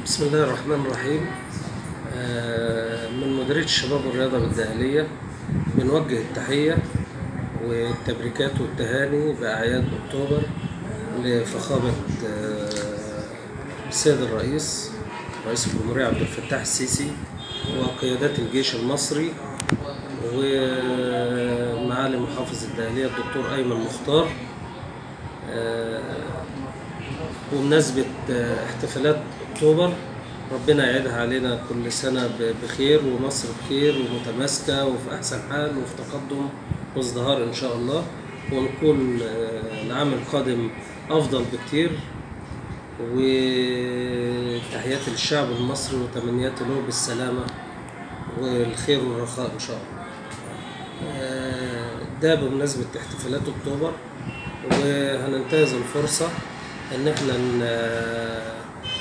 بسم الله الرحمن الرحيم آه، من مديرية الشباب والرياضة بالدهلية بنوجه التحية والتبريكات والتهاني بأعياد أكتوبر لفخامة آه، السيد الرئيس رئيس الجمهورية عبد الفتاح السيسي وقيادات الجيش المصري ومعالي محافظ الدهلية الدكتور أيمن مختار آه، بمناسبة آه، احتفالات أكتوبر ربنا يعيدها علينا كل سنة ب- بخير ومصر بخير ومتماسكة وفي أحسن حال وفي تقدم وازدهار إن شاء الله ونكون آه، العام القادم أفضل بكتير وتحياتي للشعب المصري وتمنياتي له بالسلامة والخير والرخاء إن شاء الله آه، ده بمناسبة احتفالات أكتوبر وهننتهز الفرصة إن احنا ن-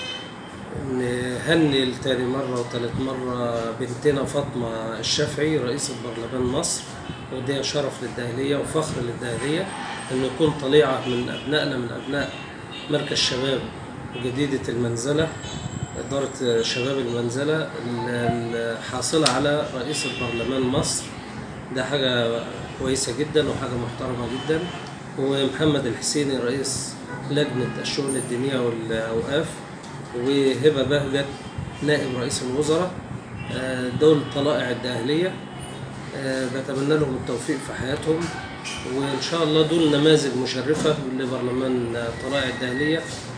نهني لتاني مرة وتالت مرة بنتنا فاطمة الشافعي رئيسة برلمان مصر ودي شرف للداهلية وفخر للداهلية إن يكون طليعة من أبنائنا من أبناء مركز شباب جديدة المنزلة إدارة شباب المنزلة ال- الحاصلة على رئيس برلمان مصر ده حاجة كويسة جدا وحاجة محترمة جدا ومحمد الحسيني رئيس لجنة الشؤون الدينية والأوقاف وهبة بهجت نائب رئيس الوزراء آه، دول طلائع الداهلية آه، بتمنى لهم التوفيق في حياتهم وإن شاء الله دول نماذج مشرفة لبرلمان آه، طلائع الداهلية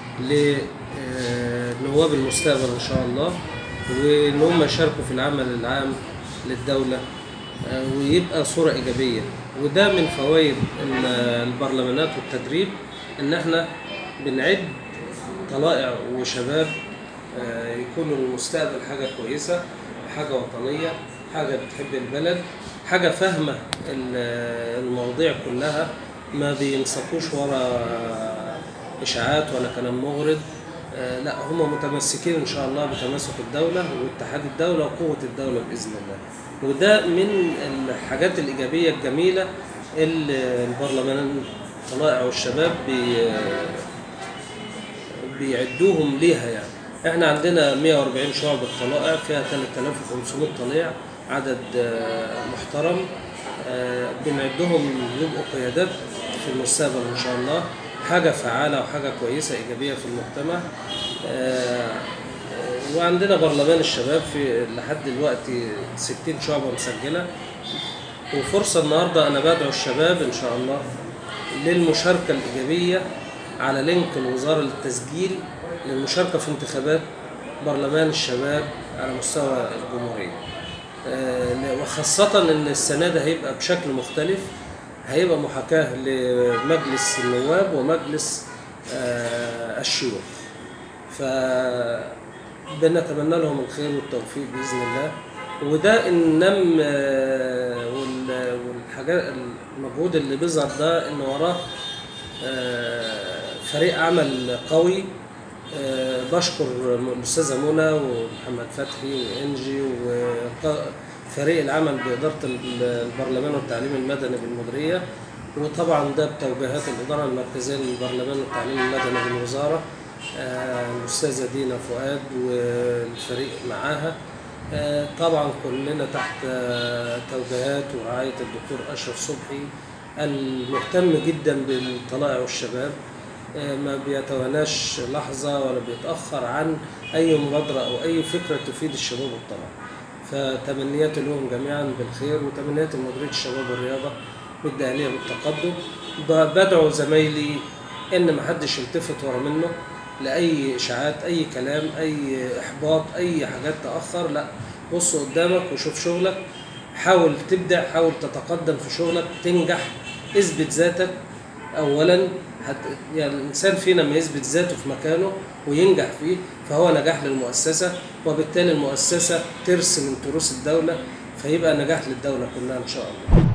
لنواب المستقبل إن شاء الله وإن هم يشاركوا في العمل العام للدولة آه، ويبقى صورة إيجابية وده من فوائد ال- البرلمانات والتدريب إن إحنا بنعد طلائع وشباب آه، يكونوا المستقبل حاجة كويسة حاجة وطنية حاجة بتحب البلد حاجة فاهمة ال- المواضيع كلها ما بينسقوش ورا إشاعات ولا كلام مغرض آه، لا هم متمسكين إن شاء الله بتماسك الدولة واتحاد الدولة وقوة الدولة بإذن الله وده من الحاجات الإيجابية الجميلة اللي البرلمان الطلائع والشباب بي بيعدوهم ليها يعني احنا عندنا 140 شعبة طلائع فيها 3500 طليع عدد آه، محترم آه، بنعدهم يبقوا قيادات في المستقبل ان شاء الله حاجة فعالة وحاجة كويسة إيجابية في المجتمع آه، وعندنا برلمان الشباب في لحد دلوقتي 60 شعبة مسجلة وفرصة النهاردة أنا بدعو الشباب إن شاء الله للمشاركة الإيجابية على لينك الوزارة للتسجيل للمشاركة في انتخابات برلمان الشباب على مستوى الجمهورية آه، وخاصة إن السنة ده هيبقى بشكل مختلف هيبقى محاكاة لمجلس النواب ومجلس آه، الشيوخ ف بنتمنى لهم الخير والتوفيق باذن الله وده النم آه، وال- والحاجات المجهود اللي بيظهر ده ان وراه آه، فريق عمل قوي آه، بشكر الاستاذه منى ومحمد فتحي وانجي وفريق العمل باداره البرلمان والتعليم المدني بالمديريه وطبعا ده بتوجيهات الاداره المركزيه للبرلمان والتعليم المدني بالوزاره آه، الاستاذه دينا فؤاد والفريق معاها آه، طبعا كلنا تحت آه، توجيهات ورعايه الدكتور اشرف صبحي المهتم جدا بالطلائع والشباب آه، ما بيتواناش لحظه ولا بيتاخر عن اي مبادره او اي فكره تفيد الشباب والطلائع فتمنياتي لهم جميعا بالخير وتمنياتي لمديريه الشباب والرياضه بالدهليه بالتقدم ب- بدعو زمايلي ان ما حدش يلتفت ورا منه لاي اشاعات اي كلام اي احباط اي حاجات تاخر لا بص قدامك وشوف شغلك حاول تبدع حاول تتقدم في شغلك تنجح اثبت ذاتك اولا هت... يعني الانسان فينا ما يثبت ذاته في مكانه وينجح فيه فهو نجاح للمؤسسه وبالتالي المؤسسه ترسم من تروس الدوله فيبقى نجاح للدوله كلها ان شاء الله